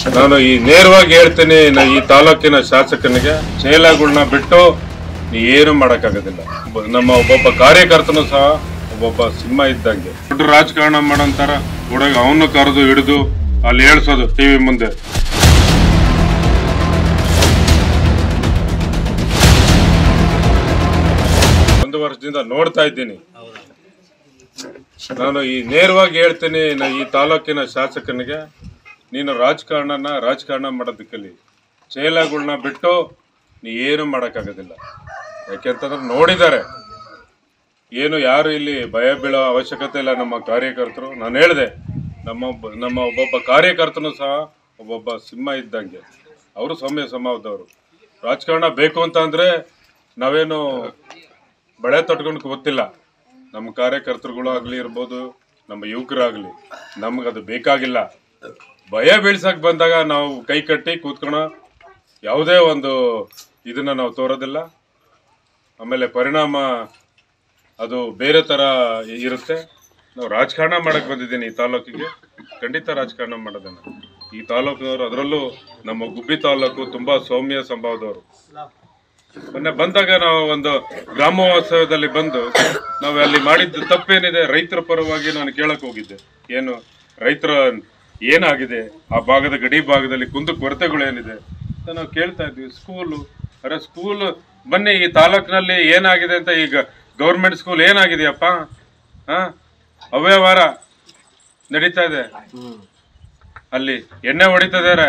ನಾನು ಈ ನೇರವಾಗಿ ಹೇಳ್ತೀನಿ ನ- ಈ ತಾಲೂಕಿನ ಶಾಸಕನಿಗೆ ಚೇಲಗಳನ್ನ ಬಿಟ್ಟು ನೀ ಏನು ಮಾಡೋಕ್ಕಾಗೋದಿಲ್ಲ ಒಬ್ಬ- ನಮ್ಮ ಒಬ್ಬೊಬ್ಬ ಕಾರ್ಯಕರ್ತನು ಸಹ ಒಬ್ಬೊಬ್ಬ ಸಿಂಹ ಇದ್ದಂಗೆ ದೊಡ್ಡ ರಾಜಕಾರಣ ಮಾಡಂತಾರ ಹುಡುಗ ಅವನು ಕರೆದು ಹಿಡಿದು ಅಲ್ಲಿ ಹೇಳ್ಸೋದು ಟಿವಿ ಮುಂದೆ ಒಂದು ವರ್ಷದಿಂದ ನೋಡ್ತಾ ಇದ್ದೀನಿ ನಾನು ಈ ನೇರವಾಗಿ ಹೇಳ್ತೀನಿ ನ- ಈ ತಾಲೂಕಿನ ಶಾಸಕನಿಗೆ ನೀನು ರಾಜಕಾರಣನ ರಾಜಕಾರಣ ಮಾಡೋದಕ್ಕಲ್ಲಿ ಚೇಲಗಳನ್ನ ಬಿಟ್ಟು ನೀ ಏನು ಮಾಡೋಕ್ಕಾಗೋದಿಲ್ಲ ಯಾಕೆಂತಂದ್ರೆ ನೋಡಿದ್ದಾರೆ ಏನು ಯಾರು ಇಲ್ಲಿ ಭಯ ಬೀಳೋ ಅವಶ್ಯಕತೆ ಇಲ್ಲ ನಮ್ಮ ಕಾರ್ಯಕರ್ತರು ನಾನು ಹೇಳಿದೆ ನಮ್ಮ ಒಬ್ಬ- ನಮ್ಮ ಒಬ್ಬೊಬ್ಬ ಕಾರ್ಯಕರ್ತನು ಸಹ ಒಬ್ಬೊಬ್ಬ ಸಿಂಹ ಇದ್ದಂಗೆ ಅವರು ಸೌಮ್ಯ ಸ್ವಭಾವದವರು ರಾಜಕಾರಣ ಬೇಕು ಅಂತ ಅಂದ್ರೆ ನಾವೇನು ಬಳೆ ತೊಟ್ಕೊಂಡು ಗೊತ್ತಿಲ್ಲ ನಮ್ಮ ಕಾರ್ಯಕರ್ತರುಗಳು ಆಗ್ಲಿ ಇರ್ಬೋದು ನಮ್ಮ ಯುವಕರಾಗ್ಲಿ ನಮ್ಗೆ ಅದು ಬೇಕಾಗಿಲ್ಲ ಭಯ ಬೀಳ್ಸಕ್ ಬಂದಾಗ ನಾವು ಕೈ ಕಟ್ಟಿ ಕೂತ್ಕೊಳೋ ಯಾವುದೇ ಒಂದು ಇದನ್ನ ನಾವು ತೋರೋದಿಲ್ಲ ಆಮೇಲೆ ಪರಿಣಾಮ ಅದು ಬೇರೆ ತರ ಇ- ಇರುತ್ತೆ ನಾವು ರಾಜಕಾರಣ ಮಾಡಕ್ ಬಂದಿದ್ದೀನಿ ಈ ತಾಲೂಕಿಗೆ ಖಂಡಿತ ರಾಜಕಾರಣ ಮಾಡೋದನ್ನ ಈ ತಾಲೂಕಿನವರು ಅದರಲ್ಲೂ ನಮ್ಮ ಗುಬ್ಬಿ ತಾಲೂಕು ತುಂಬಾ ಸೌಮ್ಯ ಸಂಭಾವದವರು ಮೊನ್ನೆ ಬಂದಾಗ ನಾವು ಒಂದು ಗ್ರಾಮೋತ್ಸವದಲ್ಲಿ ಬಂದು ನಾವು ಅಲ್ಲಿ ಮಾಡಿದ್ದು ತಪ್ಪೇನಿದೆ ರೈತರ ಪರವಾಗಿ ನಾನು ಕೇಳಕ್ ಹೋಗಿದ್ದೆ ಏನು ರೈತರ ಏನಾಗಿದೆ ಆ ಭಾಗದ ಗಡಿ ಭಾಗದಲ್ಲಿ ಕುಂದು ಕೊರತೆಗಳು ಏನಿದೆ ಅಂತ ನಾವು ಕೇಳ್ತಾ ಇದ್ವಿ ಸ್ಕೂಲು ಅರೆ ಸ್ಕೂಲ್ ಬನ್ನಿ ಈ ತಾಲೂಕಿನಲ್ಲಿ ಏನಾಗಿದೆ ಅಂತ ಈಗ ಗೌರ್ಮೆಂಟ್ ಸ್ಕೂಲ್ ಏನಾಗಿದೆಯಪ್ಪ ಹಾ ಅವ್ಯವಹಾರ ನಡೀತಾ ಇದೆ ಅಲ್ಲಿ ಎಣ್ಣೆ ಹೊಡಿತಿದ್ದಾರೆ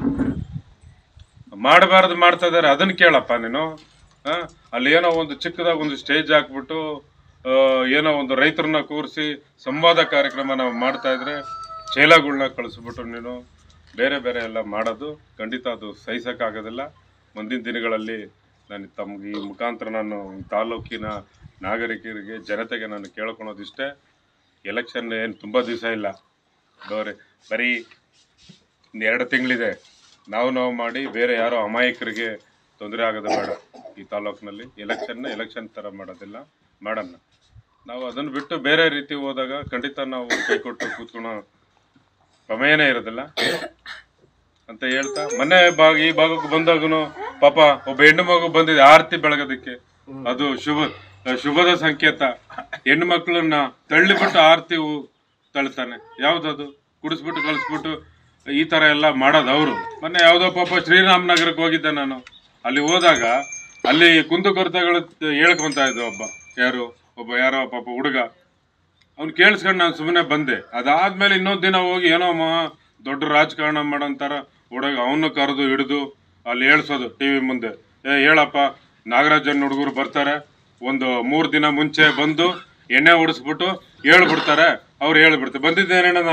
ಮಾಡಬಾರ್ದು ಮಾಡ್ತಾ ಇದಾರೆ ಅದನ್ನ ಕೇಳಪ್ಪ ನೀನು ಆ? ಅಲ್ಲಿ ಏನೋ ಒಂದು ಚಿಕ್ಕದಾಗ ಒಂದು ಸ್ಟೇಜ್ ಹಾಕ್ಬಿಟ್ಟು ಆ, ಏನೋ ಒಂದು ರೈತರನ್ನ ಕೂರಿಸಿ ಸಂವಾದ ಕಾರ್ಯಕ್ರಮ ನಾವು ಮಾಡ್ತಾ ಇದ್ರೆ ಚೇಲಗಳನ್ನ ಕಳಿಸ್ಬಿಟ್ಟು ನೀನು ಬೇರೆ ಬೇರೆ ಎಲ್ಲ ಮಾಡೋದು ಖಂಡಿತ ಅದು ಸಹಿಸಕ್ಕಾಗೋದಿಲ್ಲ ಮುಂದಿನ ದಿನಗಳಲ್ಲಿ ನಾನು ತಮ್ಗೆ ಈ ಮುಖಾಂತರ ನಾನು ಈ ತಾಲೂಕಿನ ನಾಗರಿಕರಿಗೆ ಜನತೆಗೆ ನಾನು ಕೇಳ್ಕೊಳೋದಿಷ್ಟೇ ಎಲೆಕ್ಷನ್ ಏನು ತುಂಬ ದಿವಸ ಇಲ್ಲ ಬರೀ ಬರೀ ಇನ್ನು ಎರಡು ತಿಂಗಳಿದೆ ನಾವು ನಾವು ಮಾಡಿ ಬೇರೆ ಯಾರೋ ಅಮಾಯಕರಿಗೆ ತೊಂದರೆ ಆಗೋದು ಬೇಡ ಈ ತಾಲೂಕಿನಲ್ಲಿ ಎಲೆಕ್ಷನ್ನ ಎಲೆಕ್ಷನ್ ಥರ ಮಾಡೋದಿಲ್ಲ ಮಾಡೋಣ ನಾವು ಅದನ್ನು ಬಿಟ್ಟು ಬೇರೆ ರೀತಿ ಹೋದಾಗ ಖಂಡಿತ ನಾವು ಕೈ ಕೊಟ್ಟು ಕೂತ್ಕೊಳೋ ಪ್ರಮೇಯನೇ ಇರೋದಿಲ್ಲ ಅಂತ ಹೇಳ್ತಾ ಮೊನ್ನೆ ಭಾಗ ಈ ಭಾಗಕ್ಕೆ ಬಂದಾಗನು ಪಾಪ ಒಬ್ಬ ಹೆಣ್ಣು ಮಗು ಬಂದಿದೆ ಆರತಿ ಬೆಳಗೋದಕ್ಕೆ ಅದು ಶುಭ ಶುಭದ ಸಂಕೇತ ಹೆಣ್ಣು ಮಕ್ಕಳನ್ನ ತಳ್ಳಿಬಿಟ್ಟು ಆರತಿ ಹೂ- ತಳ್ತಾನೆ ಯಾವ್ದದು ಕುಡಿಸ್ಬಿಟ್ಟು ಕಳಿಸ್ಬಿಟ್ಟು ಈ ತರ ಎಲ್ಲ ಮಾಡೋದು ಅವರು ಮೊನ್ನೆ ಯಾವ್ದೋ ಪಾಪ ಶ್ರೀರಾಮನಗರಕ್ಕೆ ಹೋಗಿದ್ದೆ ನಾನು ಅಲ್ಲಿ ಹೋದಾಗ ಅಲ್ಲಿ ಕುಂದುಕೊರತೆಗಳು ಹೇಳ್ಕೊಂತ ಇದ್ದ ಒಬ್ಬ ಯಾರು ಒಬ್ಬ ಯಾರೋ ಪಾಪ ಹುಡುಗ ಅವ್ನು ಕೇಳಿಸ್ಕೊಂಡು ನಾನು ಸುಮ್ಮನೆ ಬಂದೆ ಅದಾದ್ಮೇಲೆ ಇನ್ನೊಂದು ದಿನ ಹೋಗಿ ಏನೋ ಮಾ ದೊಡ್ಡ ರಾಜಕಾರಣ ಮಾಡಂತಾರ ಹುಡುಗ ಅವನು ಕರೆದು ಹಿಡಿದು ಅಲ್ಲಿ ಹೇಳ್ಸೋದು ಟಿವಿ ಮುಂದೆ ಏ ಹೇಳಪ್ಪ ನಾಗರಾಜನ್ ಹುಡುಗರು ಬರ್ತಾರೆ ಒಂದು ಮೂರು ದಿನ ಮುಂಚೆ ಬಂದು ಎಣ್ಣೆ ಹೊಡಿಸ್ಬಿಟ್ಟು ಹೇಳ್ಬಿಡ್ತಾರೆ ಅವ್ರು ಹೇಳ್ಬಿಡ್ತಾರೆ ಬಂದಿದ್ದೇನೇನೋ